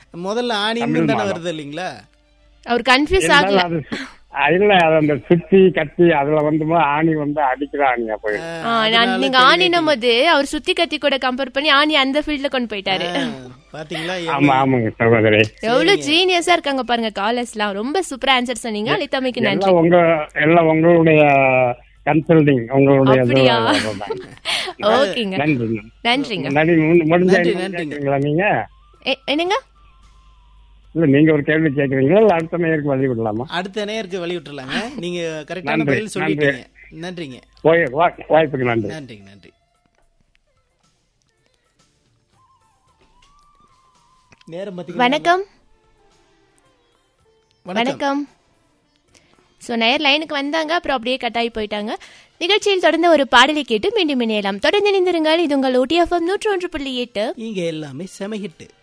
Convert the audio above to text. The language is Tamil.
முதல்ல ஆணின்னு தானே வருது இல்லைங்களா அவர் கன்ஃபியூஸ் ஆகல இருந்தாலும் அது அஹ் இல்ல அது அந்த சுத்தி கத்தி அதுல வந்து ஆணி வந்து அடிக்கிற ஆணியா போயிடும் ஆ, நான் நீங்க ஆணினும் போது அவர் சுத்தி கத்தி கூட கம்பேர் பண்ணி ஆணி அந்த ஃபீல்ட்ல கொண்டு போயிட்டாரு ஆ, பாத்தீங்களா ஆமா ஆமாங்க சகோதரி எவ்வளவு ஜீனியஸா இருக்காங்க பாருங்க காலர்ஸ்லாம் ரொம்ப சூப்பரா ஆன்சர் சொன்னீங்க லித்தமைக்கு நன்றி எல்லாம் உங்க எல்லாம் உங்களுடைய கன்சல்டிங் உங்களுடைய இது அப்படியா? அதுதான். ஓகேங்க நன்றி நன்றிங்க நன்றி மு- முடிஞ்சா நன்றி, இன்னும் நன்றிங்க. கேக்குறீங்களா நீங்க எ- என்னங்க இல்ல நீங்க ஒரு கேள்வி கேக்குறீங்களா இல்ல அடுத்த நேருக்கு வழி விடலாமா அடுத்த நேருக்கு வழி விட்டுறலாங்க நீங்க கரெக்டான நன்றி, பதில் சொல்லிட்டீங்க நன்றிங்க போய் வா- வாய்ப்புக்கு நன்றி நன்றிங்க நன்றி நேரம் பாத்தீங்கன்னா வணக்கம் வணக்கம் வணக்கம் ஸோ நேர் லைனுக்கு வந்தாங்க அப்புறம் அப்படியே கட்டாயி போயிட்டாங்க நிகழ்ச்சியில் தொடர்ந்து ஒரு பாடலை கேட்டு மீண்டும் இணையலாம் தொடர்ந்து இணைந்திருங்கள் இது உங்கள் ஓடிஎஃப்எம் நூற்று ஒன்று புள்ளி எட்டு இங்க எல்லாமே செம ஹிட்டு